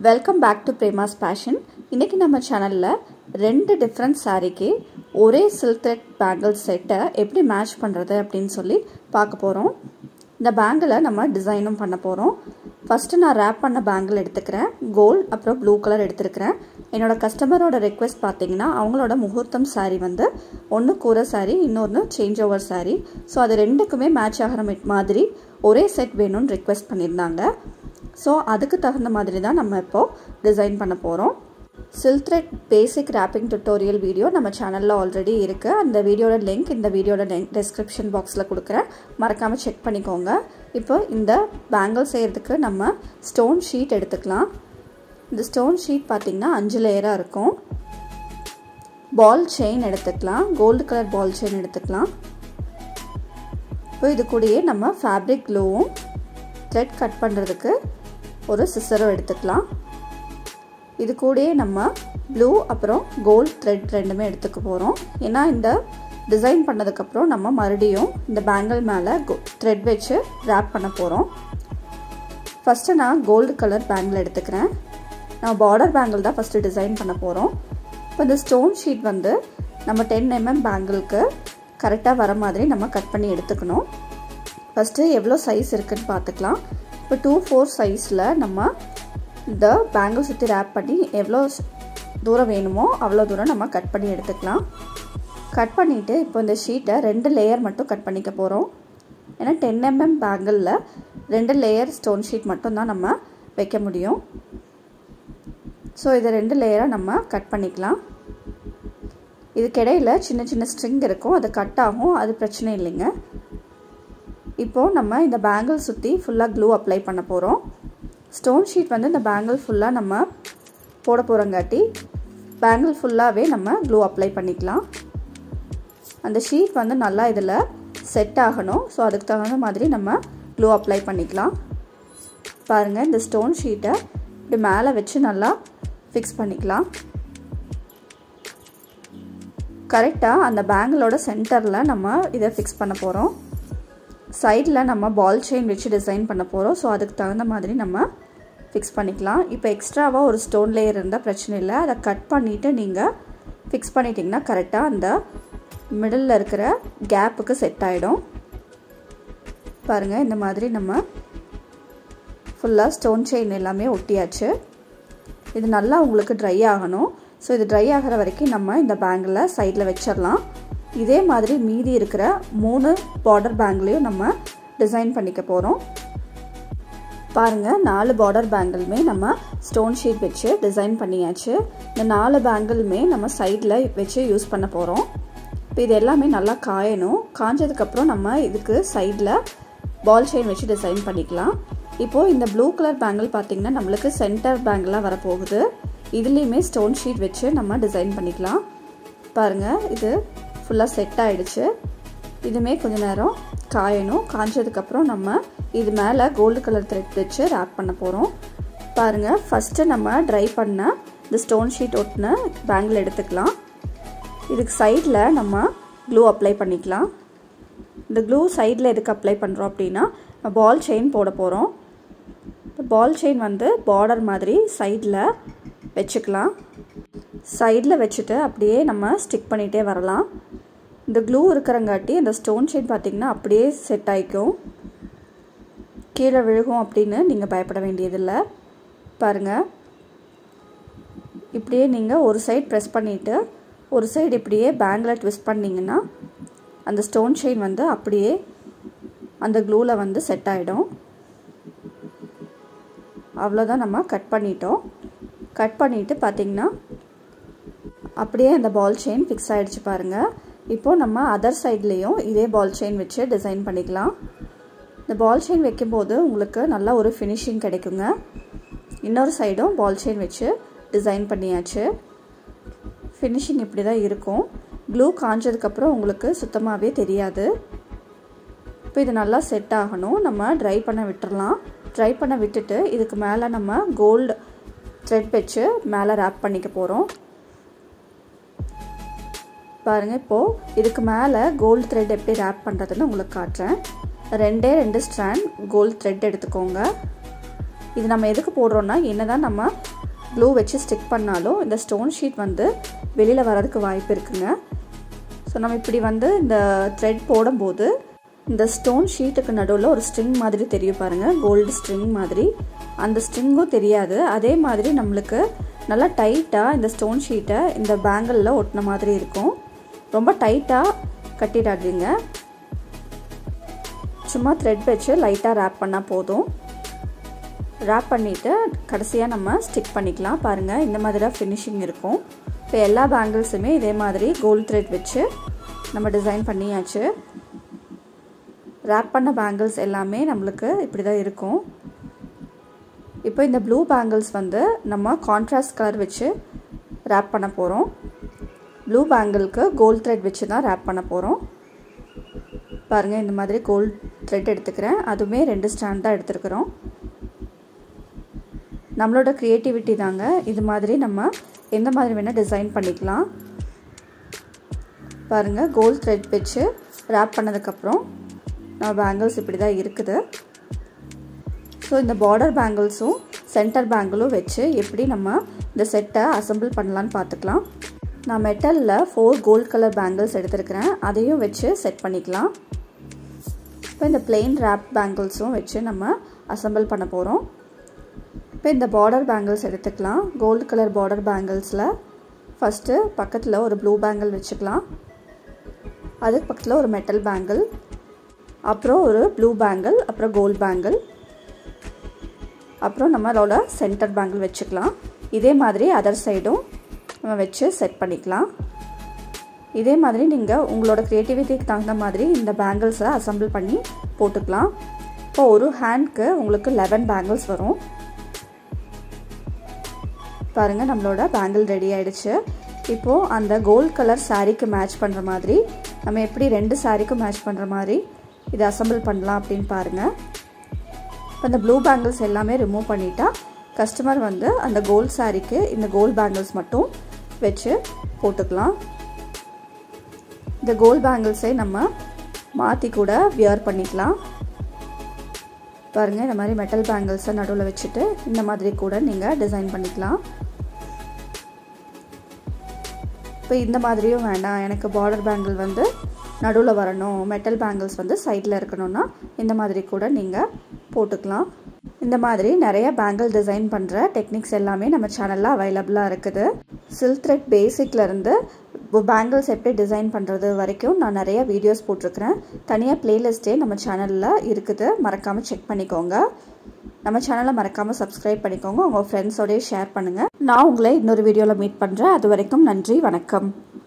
welcome back to Prema's passion இன்றைக்கி நம்ம சேனலில் ரெண்டு டிஃப்ரெண்ட் சாரீக்கு ஒரே சில்க் த்ரெட் பேங்கிள் செட்டை எப்படி மேட்ச் பண்ணுறது அப்படின்னு சொல்லி பார்க்க போகிறோம் இந்த பேங்கிளை நம்ம டிசைனும் பண்ண போகிறோம் ஃபஸ்ட்டு நான் ரேப் பண்ண பேங்கிள் எடுத்துக்கிறேன் கோல்ட் அப்புறம் ப்ளூ கலர் எடுத்துருக்கிறேன் என்னோட கஸ்டமரோட ரெக்வெஸ்ட் பார்த்தீங்கன்னா அவங்களோட முகூர்த்தம் சாரீ வந்து ஒன்று கூரை சாரீ இன்னொன்று சேஞ்ச் ஓவர் சாரீ ஸோ அது ரெண்டுக்குமே மேட்ச் ஆகிற மாதிரி ஒரே செட் வேணும்னு ரெக்வெஸ்ட் பண்ணியிருந்தாங்க ஸோ அதுக்கு தகுந்த மாதிரி தான் நம்ம இப்போது டிசைன் பண்ண போகிறோம் silk thread basic wrapping tutorial video நம்ம சேனலில் ஆல்ரெடி இருக்குது அந்த வீடியோட லிங்க் இந்த வீடியோட லிங்க் டிஸ்கிரிப்ஷன் பாக்ஸில் கொடுக்குறேன் மறக்காமல் செக் பண்ணிக்கோங்க இப்போ இந்த பேங்கிள் செய்கிறதுக்கு நம்ம ஸ்டோன் ஷீட் எடுத்துக்கலாம் இந்த ஸ்டோன் ஷீட் பார்த்திங்கன்னா அஞ்சு லேயராக இருக்கும் பால் செயின் எடுத்துக்கலாம் கோல்டு கலர் பால் செயின் எடுத்துக்கலாம் இப்போ இது கூடயே நம்ம ஃபேப்ரிக் க்ளூவும் த்ரெட் கட் பண்ணுறதுக்கு ஒரு சிசரும் எடுத்துக்கலாம் இது கூடயே நம்ம ப்ளூ அப்புறம் கோல்ட் த்ரெட் ரெண்டுமே எடுத்துக்க போகிறோம் ஏன்னா இந்த டிசைன் பண்ணதுக்கப்புறம் நம்ம மறுபடியும் இந்த பேங்கிள் மேலே த்ரெட் வச்சு ரேப் பண்ண போகிறோம் ஃபஸ்ட்டு நான் கோல்டு கலர் பேங்கிள் எடுத்துக்கிறேன் நான் பார்டர் பேங்கிள் தான் ஃபஸ்ட்டு டிசைன் பண்ண போகிறோம் இப்போ இந்த ஸ்டோன் ஷீட் வந்து நம்ம டென் எம்எம் பேங்கிளுக்கு கரெக்டாக வர மாதிரி நம்ம கட் பண்ணி எடுத்துக்கணும் ஃபஸ்ட்டு எவ்வளோ சைஸ் இருக்குதுன்னு பார்த்துக்கலாம் இப்போ டூ ஃபோர் சைஸில் நம்ம இந்த பேங்கிள் சுற்றி ரேப் பண்ணி எவ்வளோ தூரம் வேணுமோ அவ்வளோ தூரம் நம்ம கட் பண்ணி எடுத்துக்கலாம் கட் பண்ணிவிட்டு இப்போ இந்த ஷீட்டை ரெண்டு லேயர் மட்டும் கட் பண்ணிக்க போகிறோம் ஏன்னா டென் எம்எம் பேங்கிளில் ரெண்டு லேயர் ஸ்டோன் ஷீட் மட்டும் தான் நம்ம வைக்க முடியும் ஸோ இதை ரெண்டு லேயராக நம்ம கட் பண்ணிக்கலாம் இதுக்கிடையில் சின்ன சின்ன ஸ்ட்ரிங் இருக்கும் அது கட் ஆகும் அது பிரச்சனை இல்லைங்க இப்போது நம்ம இந்த பேங்கிள் சுற்றி ஃபுல்லாக க்ளூ அப்ளை பண்ண போகிறோம் ஸ்டோன் ஷீட் வந்து இந்த பேங்கிள் ஃபுல்லாக நம்ம போட போகிறங்காட்டி பேங்கிள் ஃபுல்லாகவே நம்ம க்ளூ அப்ளை பண்ணிக்கலாம் அந்த ஷீட் வந்து நல்லா இதில் செட் ஆகணும் ஸோ அதுக்கு தகுந்த மாதிரி நம்ம க்ளூ அப்ளை பண்ணிக்கலாம் பாருங்கள் இந்த ஸ்டோன் ஷீட்டை இப்படி மேலே வச்சு நல்லா ஃபிக்ஸ் பண்ணிக்கலாம் கரெக்டாக அந்த பேங்கிளோட சென்டரில் நம்ம இதை ஃபிக்ஸ் பண்ண போகிறோம் சைடில் நம்ம பால் செயின் வச்சு டிசைன் பண்ண போகிறோம் ஸோ அதுக்கு தகுந்த மாதிரி நம்ம ஃபிக்ஸ் பண்ணிக்கலாம் இப்போ எக்ஸ்ட்ராவாக ஒரு ஸ்டோன் லேயர் இருந்தால் பிரச்சனை இல்லை அதை கட் பண்ணிவிட்டு நீங்கள் ஃபிக்ஸ் பண்ணிட்டீங்கன்னா கரெக்டாக அந்த மிடில் இருக்கிற கேப்புக்கு செட் ஆகிடும் பாருங்கள் இந்த மாதிரி நம்ம ஃபுல்லாக ஸ்டோன் செயின் எல்லாமே ஒட்டியாச்சு இது நல்லா உங்களுக்கு ட்ரை ஆகணும் ஸோ இது ட்ரை ஆகிற வரைக்கும் நம்ம இந்த பேங்கில் சைடில் வச்சிடலாம் இதே மாதிரி மீதி இருக்கிற மூணு பார்டர் பேங்கிலையும் நம்ம டிசைன் பண்ணிக்க போகிறோம் பாருங்கள் நாலு பார்டர் பேங்கிளுமே நம்ம ஸ்டோன் ஷீட் வச்சு டிசைன் பண்ணியாச்சு இந்த நாலு பேங்கிளுமே நம்ம சைடில் வச்சு யூஸ் பண்ண போகிறோம் இப்போ இது எல்லாமே நல்லா காயணும் காஞ்சதுக்கப்புறம் நம்ம இதுக்கு சைடில் பால் செயின் வச்சு டிசைன் பண்ணிக்கலாம் இப்போது இந்த ப்ளூ கலர் பேங்கிள் பார்த்திங்கன்னா நம்மளுக்கு சென்டர் பேங்கிளாக வரப்போகுது இதுலேயுமே ஸ்டோன் ஷீட் வச்சு நம்ம டிசைன் பண்ணிக்கலாம் பாருங்கள் இது ஃபுல்லாக செட் ஆகிடுச்சு இதுவுமே கொஞ்ச நேரம் காயணும் காஞ்சதுக்கப்புறம் நம்ம இது மேலே கோல்டு கலர் த்ரெட் வச்சு ரேப் பண்ண போகிறோம் பாருங்கள் ஃபஸ்ட்டு நம்ம ட்ரை பண்ண இந்த ஸ்டோன் ஷீட் ஒட்டின பேங்கிள் எடுத்துக்கலாம் இதுக்கு சைடில் நம்ம க்ளூ அப்ளை பண்ணிக்கலாம் இந்த க்ளூ சைடில் எதுக்கு அப்ளை பண்ணுறோம் அப்படின்னா பால் செயின் போட போகிறோம் பால் செயின் வந்து பார்டர் மாதிரி சைடில் வச்சுக்கலாம் சைடில் வச்சுட்டு அப்படியே நம்ம ஸ்டிக் பண்ணிகிட்டே வரலாம் இந்த க்ளூ இருக்கிறங்காட்டி அந்த ஸ்டோன் ஷீட் பார்த்திங்கன்னா அப்படியே செட் ஆகிக்கும் கீழே விழுகும் அப்படின்னு நீங்கள் பயப்பட வேண்டியதில்லை பாருங்கள் இப்படியே நீங்கள் ஒரு சைட் ப்ரெஸ் பண்ணிவிட்டு ஒரு சைடு இப்படியே பேங்கில் ட்விஸ்ட் பண்ணிங்கன்னா அந்த ஸ்டோன் செயின் வந்து அப்படியே அந்த க்ளூவில் வந்து செட் ஆகிடும் அவ்வளோதான் நம்ம கட் பண்ணிட்டோம் கட் பண்ணிவிட்டு பார்த்திங்கன்னா அப்படியே அந்த பால் செயின் ஃபிக்ஸ் ஆகிடுச்சு பாருங்கள் இப்போது நம்ம அதர் சைட்லேயும் இதே பால் செயின் வச்சு டிசைன் பண்ணிக்கலாம் இந்த பால் செயின் வைக்கும்போது உங்களுக்கு நல்லா ஒரு ஃபினிஷிங் கிடைக்குங்க இன்னொரு சைடும் பால் செயின் வச்சு டிசைன் பண்ணியாச்சு ஃபினிஷிங் இப்படி தான் இருக்கும் க்ளூ காஞ்சதுக்கப்புறம் உங்களுக்கு சுத்தமாகவே தெரியாது இப்போ இது நல்லா செட் ஆகணும் நம்ம ட்ரை பண்ண விட்டுறலாம் ட்ரை பண்ண விட்டுட்டு இதுக்கு மேலே நம்ம கோல்டு த்ரெட் வச்சு மேலே ரேப் பண்ணிக்க போகிறோம் பாருங்கள் இப்போது இதுக்கு மேலே கோல்டு த்ரெட் எப்படி ரேப் பண்ணுறதுன்னு உங்களுக்கு காட்டுறேன் ரெண்டே ரெண்டு ஸ்ட்ராண்ட் கோல்டு த்ரெட் எடுத்துக்கோங்க இது நம்ம எதுக்கு போடுறோன்னா என்ன தான் நம்ம க்ளூ வச்சு ஸ்டிக் பண்ணாலும் இந்த ஸ்டோன் ஷீட் வந்து வெளியில் வரதுக்கு வாய்ப்பு இருக்குங்க ஸோ நம்ம இப்படி வந்து இந்த த்ரெட் போடும்போது இந்த ஸ்டோன் ஷீட்டுக்கு நடுவில் ஒரு ஸ்ட்ரிங் மாதிரி தெரியும் பாருங்கள் கோல்டு ஸ்ட்ரிங் மாதிரி அந்த ஸ்ட்ரிங்கும் தெரியாது அதே மாதிரி நம்மளுக்கு நல்லா டைட்டாக இந்த ஸ்டோன் ஷீட்டை இந்த பேங்கிளில் ஒட்டின மாதிரி இருக்கும் ரொம்ப டைட்டாக கட்டிடாதீங்க சும்மா த்ரெட் வச்சு லைட்டாக ரேப் பண்ணால் போதும் ரேப் பண்ணிவிட்டு கடைசியாக நம்ம ஸ்டிக் பண்ணிக்கலாம் பாருங்கள் இந்த மாதிரி தான் ஃபினிஷிங் இருக்கும் இப்போ எல்லா பேங்கிள்ஸுமே இதே மாதிரி கோல்ட் த்ரெட் வச்சு நம்ம டிசைன் பண்ணியாச்சு ரேப் பண்ண பேங்கிள்ஸ் எல்லாமே நம்மளுக்கு இப்படி தான் இருக்கும் இப்போ இந்த ப்ளூ பேங்கிள்ஸ் வந்து நம்ம கான்ட்ராஸ்ட் கலர் வச்சு ரேப் பண்ண போகிறோம் ப்ளூ பேங்கிளுக்கு கோல்ட் த்ரெட் வச்சு தான் ரேப் பண்ண போகிறோம் பாருங்கள் இந்த மாதிரி கோல்ட் த்ரெட் எடுத்துக்கிறேன் அதுவுமே ரெண்டு ஸ்டாண்ட் தான் எடுத்துருக்குறோம் நம்மளோட க்ரியேட்டிவிட்டி தாங்க இது மாதிரி நம்ம எந்த மாதிரி வேணால் டிசைன் பண்ணிக்கலாம் பாருங்கள் கோல்ட் த்ரெட் வச்சு ரேப் பண்ணதுக்கப்புறம் நம்ம பேங்கிள்ஸ் இப்படி தான் இருக்குது ஸோ இந்த பார்டர் பேங்கிள்ஸும் சென்டர் பேங்கிளும் வச்சு எப்படி நம்ம இந்த செட்டை அசம்பிள் பண்ணலான்னு பார்த்துக்கலாம் நான் மெட்டலில் ஃபோர் கோல்ட் கலர் பேங்கிள்ஸ் எடுத்துருக்கிறேன் அதையும் வச்சு செட் பண்ணிக்கலாம் இப்போ இந்த பிளெயின் ரேப் பேங்கிள்ஸும் வச்சு நம்ம அசம்பிள் பண்ண போகிறோம் இப்போ இந்த பார்டர் பேங்கிள்ஸ் எடுத்துக்கலாம் கோல்டு கலர் பார்டர் பேங்கிள்ஸில் ஃபஸ்ட்டு பக்கத்தில் ஒரு ப்ளூ பேங்கிள் வச்சுக்கலாம் அதுக்கு பக்கத்தில் ஒரு மெட்டல் பேங்கிள் அப்புறம் ஒரு ப்ளூ பேங்கிள் அப்புறம் கோல்ட் பேங்கிள் அப்புறம் நம்மளோட சென்டர் பேங்கிள் வச்சுக்கலாம் இதே மாதிரி அதர் சைடும் நம்ம வச்சு செட் பண்ணிக்கலாம் இதே மாதிரி நீங்கள் உங்களோட க்ரியேட்டிவிட்டிக்கு தகுந்த மாதிரி இந்த பேங்கிள்ஸை அசம்பிள் பண்ணி போட்டுக்கலாம் இப்போ ஒரு ஹேண்ட்க்கு உங்களுக்கு லெவன் பேங்கிள்ஸ் வரும் பாருங்கள் நம்மளோட பேங்கிள் ரெடி ஆகிடுச்சு இப்போது அந்த கோல்ட் கலர் சாரீக்கு மேட்ச் பண்ணுற மாதிரி நம்ம எப்படி ரெண்டு சாரீக்கும் மேட்ச் பண்ணுற மாதிரி இதை அசம்பிள் பண்ணலாம் அப்படின்னு பாருங்கள் இப்போ இந்த ப்ளூ பேங்கிள்ஸ் எல்லாமே ரிமூவ் பண்ணிட்டா கஸ்டமர் வந்து அந்த கோல்ட் சாரீக்கு இந்த கோல்ட் பேங்கிள்ஸ் மட்டும் வச்சு போட்டுக்கலாம் இந்த கோல்ட் பேங்கிள்ஸை நம்ம மாற்றி கூட வியர் பண்ணிக்கலாம் பாருங்கள் இந்த மாதிரி மெட்டல் பேங்கிள்ஸை நடுவில் வச்சுட்டு இந்த மாதிரி கூட நீங்கள் டிசைன் பண்ணிக்கலாம் இப்போ இந்த மாதிரியும் வேண்டாம் எனக்கு பார்டர் பேங்கிள் வந்து நடுவில் வரணும் மெட்டல் பேங்கிள்ஸ் வந்து சைடில் இருக்கணும்னா இந்த மாதிரி கூட நீங்கள் போட்டுக்கலாம் இந்த மாதிரி நிறைய பேங்கிள் டிசைன் பண்ணுற டெக்னிக்ஸ் எல்லாமே நம்ம சேனலில் அவைலபிளாக இருக்குது சில்க் த்ரெட் பேசிக்லேருந்து பேங்கிள்ஸ் எப்படி டிசைன் பண்ணுறது வரைக்கும் நான் நிறைய வீடியோஸ் போட்டிருக்கிறேன் தனியாக ப்ளேலிஸ்ட்டே நம்ம சேனலில் இருக்குது மறக்காமல் செக் பண்ணிக்கோங்க நம்ம சேனலை மறக்காமல் சப்ஸ்கிரைப் பண்ணிக்கோங்க உங்கள் ஃப்ரெண்ட்ஸோடய ஷேர் பண்ணுங்கள் நான் உங்களை இன்னொரு வீடியோவில் மீட் பண்ணுறேன் அது வரைக்கும் நன்றி வணக்கம்